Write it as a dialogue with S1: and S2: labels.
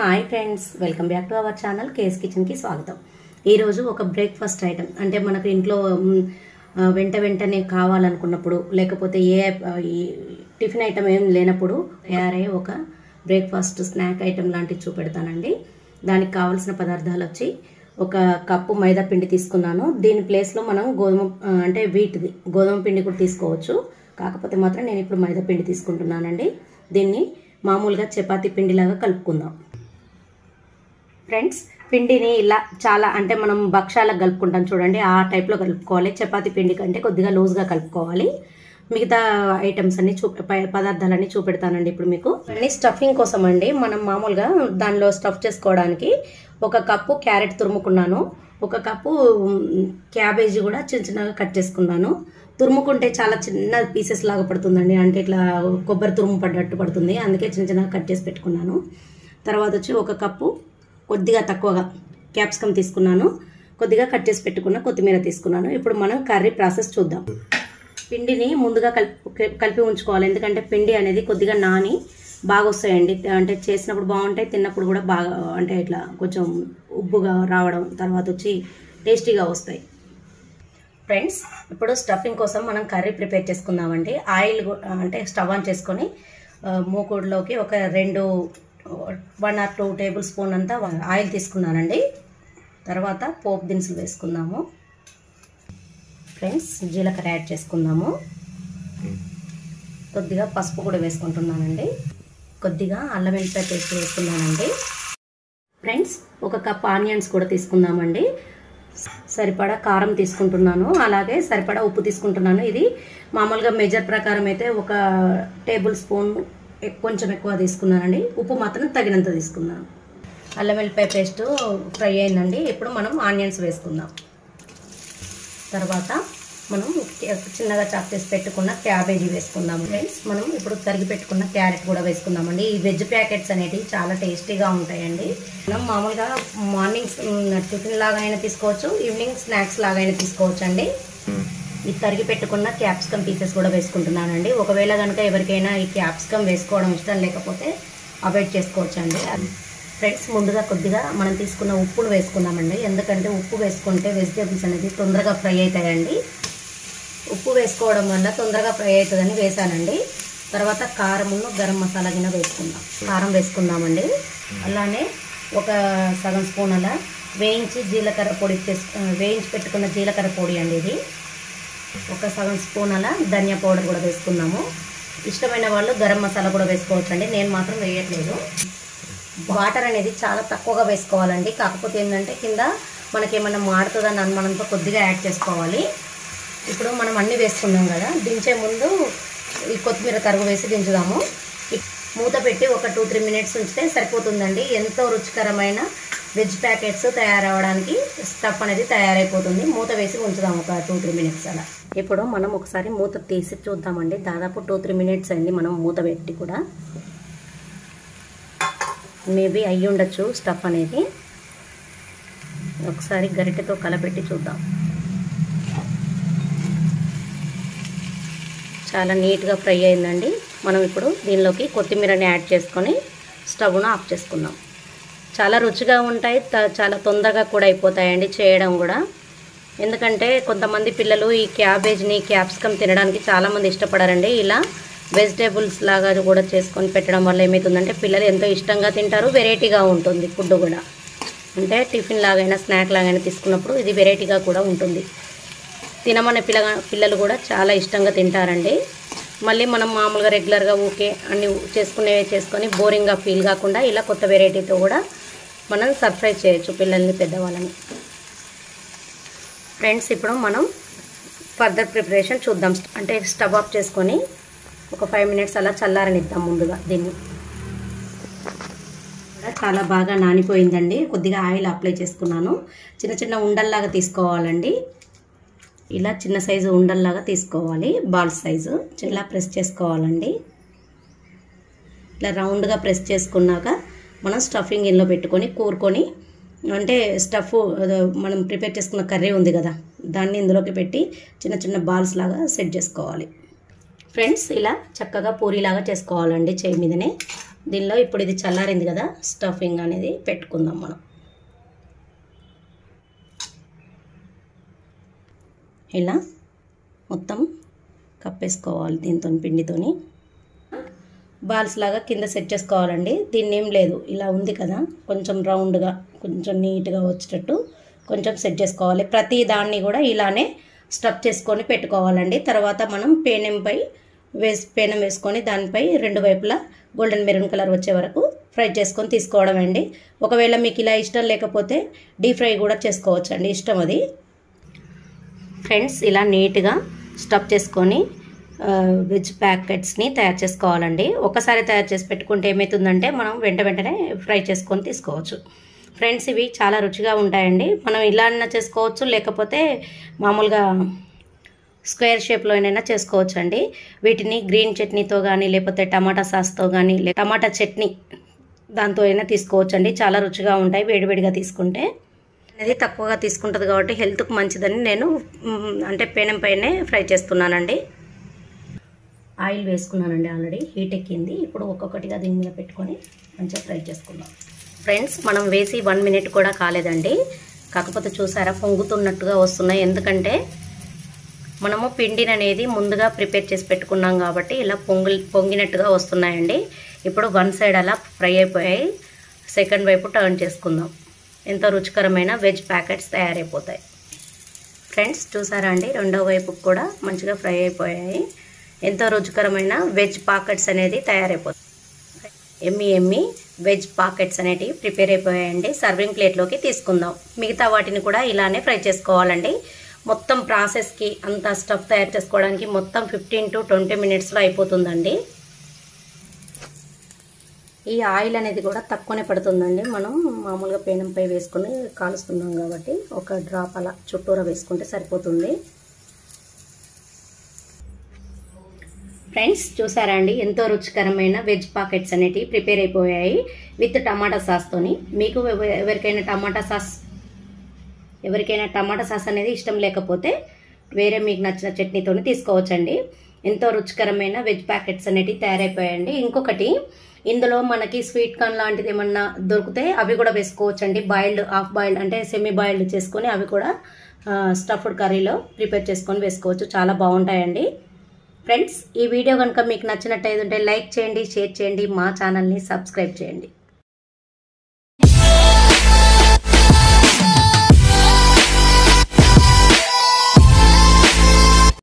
S1: hi friends welcome back to our channel కేస్ కిచెన్కి స్వాగతం ఈరోజు ఒక బ్రేక్ఫాస్ట్ ఐటమ్ అంటే మనకు ఇంట్లో మ్, ఆ, వెంట వెంటనే కావాలనుకున్నప్పుడు లేకపోతే ఏ ఆ, ఈ టిఫిన్ ఐటమ్ ఏం లేనప్పుడు తయారయ్యే ఒక బ్రేక్ఫాస్ట్ స్నాక్ ఐటమ్ లాంటివి చూపెడతానండి దానికి కావాల్సిన పదార్థాలు వచ్చి ఒక కప్పు మైదా పిండి తీసుకున్నాను దీని ప్లేస్లో మనం గోధుమ ఆ, అంటే వీటిది గోధుమ పిండి కూడా తీసుకోవచ్చు కాకపోతే మాత్రం నేను ఇప్పుడు మైదా పిండి తీసుకుంటున్నానండి దీన్ని మామూలుగా చపాతీ పిండిలాగా కలుపుకుందాం ఫ్రెండ్స్ పిండిని ఇలా చాలా అంటే మనం భక్షాలకు కలుపుకుంటాం చూడండి ఆ టైప్లో కలుపుకోవాలి చపాతీ పిండి కంటే కొద్దిగా లూజ్గా కలుపుకోవాలి మిగతా ఐటమ్స్ అన్ని చూ ప- పదార్థాలన్నీ చూపెడతానండి ఇప్పుడు మీకు అన్ని స్టఫింగ్ కోసం అండి మనం మామూలుగా దానిలో స్టఫ్ చేసుకోవడానికి ఒక కప్పు క్యారెట్ తురుముకున్నాను ఒక కప్పు మ్, క్యాబేజీ కూడా చిన్న చిన్నగా కట్ చేసుకున్నాను తురుముకుంటే చాలా చిన్న పీసెస్ లాగా పడుతుందండి అంటే ఇట్లా కొబ్బరి తురుము పడ్డట్టు పడుతుంది అందుకే చిన్న చిన్నగా కట్ చేసి పెట్టుకున్నాను తర్వాత వచ్చి ఒక కప్పు కొద్దిగా తక్కువగా క్యాప్సికమ్ తీసుకున్నాను కొద్దిగా కట్ చేసి పెట్టుకున్న కొత్తిమీర తీసుకున్నాను ఇప్పుడు మనం కర్రీ ప్రాసెస్ చూద్దాం పిండిని ముందుగా కలిపి కలిపి ఉంచుకోవాలి ఎందుకంటే పిండి అనేది కొద్దిగా నాని బాగా వస్తాయండి అంటే చేసినప్పుడు బాగుంటాయి తిన్నప్పుడు కూడా బాగా అంటే ఇట్లా కొంచెం ఉబ్బుగా రావడం తర్వాత వచ్చి టేస్టీగా వస్తాయి ఫ్రెండ్స్ ఇప్పుడు స్టఫింగ్ కోసం మనం కర్రీ ప్రిపేర్ చేసుకుందామండి ఆయిల్ గు- అంటే స్టవ్ ఆన్ చేసుకొని ఆ, మూకుడులోకి ఒక రెండు one or two tablespoon అంతా ఆయిల్ తీసుకున్నానండి తర్వాత పోపు దినుసులు వేసుకుందాము ఫ్రెండ్స్ జీలకర్ర యాడ్ చేసుకుందాము కొద్దిగా పసుపు కూడా వేసుకుంటున్నానండి కొద్దిగా అల్లం వెల్లిపాయ పేస్ట్ వేసుకున్నానండి ఫ్రెండ్స్ ఒక కప్ ఆనియన్స్ కూడా తీసుకుందామండి సరిపడా కారం తీసుకుంటున్నాను అలాగే సరిపడా ఉప్పు తీసుకుంటున్నాను ఇది మామూలుగా మెజర్ ప్రకారం అయితే ఒక టేబుల్ స్పూన్ ఎక్- కొంచెం ఎక్కువ తీసుకున్నానండి ఉప్పు మాత్రం తగినంత తీసుకున్నాను అల్లం వెల్లిపాయ పేస్ట్ ఫ్రై అయిందండి ఇప్పుడు మనం ఆనియన్స్ వేసుకుందాం తర్వాత మనం కే- చిన్నగా చాప్ చేసి పెట్టుకున్న క్యాబేజీ వేసుకుందాము ఫ్రెండ్స్ మనం ఇప్పుడు తరిగి పెట్టుకున్న క్యారెట్ కూడా వేసుకుందామండి ఈ వెజ్ ప్యాకెట్స్ అనేటివి చాలా టేస్టీగా ఉంటాయండి మనం మామూలుగా మార్నింగ్ టిఫిన్ లాగా అయినా తీసుకోవచ్చు ఈవినింగ్ స్నాక్స్ లాగా అయినా తీసుకోవచ్చు అండి ఈ తరిగి పెట్టుకున్న క్యాప్సికమ్ పీసెస్ కూడా వేసుకుంటున్నానండి ఒకవేళ కనుక ఎవరికైనా ఈ క్యాప్సికమ్ వేసుకోవడం ఇష్టం లేకపోతే అవాయిడ్ చేసుకోవచ్చు అండి ఫ్రెండ్స్ ముందుగా కొద్దిగా మనం తీసుకున్న ఉప్పును వేసుకుందామండి ఎందుకంటే ఉప్పు వేసుకుంటే వెజిటేబుల్స్ అనేది తొందరగా ఫ్రై అవుతాయండి ఉప్పు వేసుకోవడం వల్ల తొందరగా ఫ్రై అవుతుందని వేసానండి తర్వాత కారమును గరం మసాలా గిన్నె వేసుకుందాం కారం వేసుకుందామండి అలానే ఒక సగం స్పూన్ అలా వేయించి జీలకర్ర పొడి చేసు వేయించి పెట్టుకున్న జీలకర్ర పొడి అండి ఇది ఒక సగం స్పూన్ అలా ధనియా పౌడర్ కూడా వేసుకున్నాము ఇష్టమైన వాళ్ళు గరం మసాలా కూడా వేసుకోవచ్చు అండి నేను మాత్రం వేయట్లేదు వాటర్ అనేది చాలా తక్కువగా వేసుకోవాలండి కాకపోతే ఏంటంటే కింద మనకేమన్నా మాడుతుందని అనుమానంతో కొద్దిగా యాడ్ చేసుకోవాలి ఇప్పుడు మనం అన్నీ వేసుకున్నాం కదా దించే ముందు ఈ కొత్తిమీర తరుగు వేసి దించుదాము ఇప్- మూత పెట్టి ఒక టూ త్రీ మినిట్స్ ఉంచితే సరిపోతుందండి ఎంతో రుచికరమైన వెజ్ ప్యాకెట్స్ తయారవడానికి స్టఫ్ అనేది తయారైపోతుంది మూత వేసి ఉంచుదాం ఒక టూ త్రీ మినిట్స్ అలా ఇప్పుడు మనం ఒకసారి మూత తీసి చూద్దామండి దాదాపు టూ త్రీ మినిట్స్ అయింది మనం మూత పెట్టి కూడా మేబీ అయ్యి ఉండొచ్చు స్టఫ్ అనేది ఒకసారి గరిటెతో కలపెట్టి చూద్దాం చాలా నీట్గా ఫ్రై అయిందండి మనం ఇప్పుడు దీనిలోకి కొత్తిమీరని యాడ్ చేసుకొని స్టవ్ను ఆఫ్ చేసుకుందాం చాలా రుచిగా ఉంటాయి త- చాలా తొందరగా కూడా అయిపోతాయండి చేయడం కూడా ఎందుకంటే కొంతమంది పిల్లలు ఈ క్యాబేజ్ని క్యాప్సికమ్ తినడానికి చాలామంది ఇష్టపడారండి ఇలా వెజిటేబుల్స్ లాగా కూడా చేసుకొని పెట్టడం వల్ల ఏమవుతుందంటే పిల్లలు ఎంతో ఇష్టంగా తింటారు వెరైటీగా ఉంటుంది ఫుడ్ కూడా అంటే టిఫిన్ లాగైనా స్నాక్ లాగైనా తీసుకున్నప్పుడు ఇది వెరైటీగా కూడా ఉంటుంది తినమనే పిల్ల పిల్లలు కూడా చాలా ఇష్టంగా తింటారండి మళ్ళీ మనం మామూలుగా రెగ్యులర్గా ఊకే అన్ని చేసుకునేవి చేసుకొని బోరింగ్గా ఫీల్ కాకుండా ఇలా కొత్త వెరైటీతో కూడా మనం సర్ప్రైజ్ చేయొచ్చు పిల్లల్ని పెద్దవాళ్ళని ఫ్రెండ్స్ ఇప్పుడు మనం ఫర్దర్ ప్రిపరేషన్ చూద్దాం అంటే స్టవ్ ఆఫ్ చేసుకొని ఒక ఫైవ్ మినిట్స్ అలా చల్లారనిద్దాం ముందుగా దీన్ని చాలా బాగా నానిపోయిందండి కొద్దిగా ఆయిల్ అప్లై చేసుకున్నాను చిన్న చిన్న ఉండల్లాగా తీసుకోవాలండి ఇలా చిన్న సైజు ఉండల్లాగా తీసుకోవాలి బాల్ సైజు ఇలా ప్రెస్ చేసుకోవాలండి ఇలా రౌండ్గా ప్రెస్ చేసుకున్నాక మనం స్టఫింగ్ ఇందులో పెట్టుకొని కూరుకొని అంటే స్టఫ్ అదో మనం ప్రిపేర్ చేసుకున్న కర్రీ ఉంది కదా దాన్ని ఇందులోకి పెట్టి చిన్న చిన్న బాల్స్ లాగా సెట్ చేసుకోవాలి ఫ్రెండ్స్ ఇలా చక్కగా పూరీలాగా చేసుకోవాలండి చేయి మీదనే దీనిలో ఇప్పుడు ఇది చల్లారింది కదా స్టఫింగ్ అనేది పెట్టుకుందాం మనం ఇలా మొత్తం కప్పేసుకోవాలి దీంతో పిండితోని బాల్స్ లాగా కింద సెట్ చేసుకోవాలండి దీన్ని ఏం లేదు ఇలా ఉంది కదా కొంచెం రౌండ్గా కొంచెం నీట్గా వచ్చేటట్టు కొంచెం సెట్ చేసుకోవాలి ప్రతి దాన్ని కూడా ఇలానే స్టఫ్ చేసుకొని పెట్టుకోవాలండి తర్వాత మనం పేనెంపై వేసి పేనం వేసుకొని దానిపై రెండు వైపులా గోల్డెన్ మెరూన్ కలర్ వచ్చే వరకు ఫ్రై చేసుకొని తీసుకోవడం అండి ఒకవేళ మీకు ఇలా ఇష్టం లేకపోతే డీప్ ఫ్రై కూడా చేసుకోవచ్చు అండి ఇష్టం అది ఫ్రెండ్స్ ఇలా నీట్గా స్టఫ్ చేసుకొని వెజ్ ప్యాకెట్స్ని తయారు చేసుకోవాలండి ఒకసారి తయారు చేసి పెట్టుకుంటే ఏమవుతుందంటే మనం వెంట వెంటనే ఫ్రై చేసుకొని తీసుకోవచ్చు ఫ్రెండ్స్ ఇవి చాలా రుచిగా ఉంటాయండి మనం ఇలా అయినా చేసుకోవచ్చు లేకపోతే మామూలుగా స్క్వేర్ షేప్లో అయినా చేసుకోవచ్చు అండి వీటిని గ్రీన్ చట్నీతో కానీ లేకపోతే టమాటా సాస్తో కానీ లే టమాటా చట్నీ దాంతో అయినా తీసుకోవచ్చు అండి చాలా రుచిగా ఉంటాయి వేడివేడిగా తీసుకుంటే అనేది తక్కువగా తీసుకుంటుంది కాబట్టి హెల్త్కి మంచిదని నేను మ్, అంటే పెనం పైనే ఫ్రై చేస్తున్నానండి ఆయిల్ వేసుకున్నానండి ఆల్రెడీ హీట్ ఎక్కింది ఇప్పుడు ఒక్కొక్కటిగా దీని మీద పెట్టుకొని మంచిగా ఫ్రై చేసుకుందాం ఫ్రెండ్స్ మనం వేసి వన్ మినిట్ కూడా కాలేదండి కాకపోతే చూసారా పొంగుతున్నట్టుగా వస్తున్నాయి ఎందుకంటే మనము పిండిని అనేది ముందుగా ప్రిపేర్ చేసి పెట్టుకున్నాం కాబట్టి ఇలా పొంగి పొంగినట్టుగా వస్తున్నాయండి ఇప్పుడు వన్ సైడ్ అలా ఫ్రై అయిపోయాయి సెకండ్ వైపు టర్న్ చేసుకుందాం ఎంతో రుచికరమైన వెజ్ ప్యాకెట్స్ తయారైపోతాయి ఫ్రెండ్స్ చూసారా అండి రెండో వైపు కూడా మంచిగా ఫ్రై అయిపోయాయి ఎంతో రుచికరమైన వెజ్ పాకెట్స్ అనేది తయారైపోతాయి ఎమ్మి ఎమ్మి వెజ్ పాకెట్స్ అనేటివి ప్రిపేర్ అయిపోయాయండి సర్వింగ్ ప్లేట్లోకి తీసుకుందాం మిగతా వాటిని కూడా ఇలానే ఫ్రై చేసుకోవాలండి మొత్తం ప్రాసెస్కి అంత స్టఫ్ తయారు చేసుకోవడానికి మొత్తం ఫిఫ్టీన్ టు ట్వంటీ మినిట్స్లో అయిపోతుందండి ఈ ఆయిల్ అనేది కూడా తక్కువనే పడుతుందండి మనం మామూలుగా పేనంపై వేసుకొని కాలుస్తున్నాం కాబట్టి ఒక డ్రాప్ అలా చుట్టూరా వేసుకుంటే సరిపోతుంది ఫ్రెండ్స్ చూసారా అండి ఎంతో రుచికరమైన వెజ్ పాకెట్స్ అనేటివి ప్రిపేర్ అయిపోయాయి విత్ టమాటా సాస్తోని మీకు ఎవ- ఎవరికైనా టమాటా సాస్ ఎవరికైనా టమాటా సాస్ అనేది ఇష్టం లేకపోతే వేరే మీకు నచ్చిన చట్నీతోని తీసుకోవచ్చండి ఎంతో రుచికరమైన వెజ్ ప్యాకెట్స్ అనేటివి తయారైపోయాయండి ఇంకొకటి ఇందులో మనకి స్వీట్ కార్న్ లాంటిది ఏమన్నా దొరికితే అవి కూడా వేసుకోవచ్చండి బాయిల్డ్ హాఫ్ బాయిల్డ్ అంటే సెమీ బాయిల్డ్ చేసుకొని అవి కూడా స్టఫ్డ్ కర్రీలో ప్రిపేర్ చేసుకొని వేసుకోవచ్చు చాలా బాగుంటాయండి ఫ్రెండ్స్ ఈ వీడియో కనుక మీకు నచ్చినట్టయితే లైక్ చేయండి షేర్ చేయండి మా ఛానల్ని సబ్స్క్రైబ్ చేయండి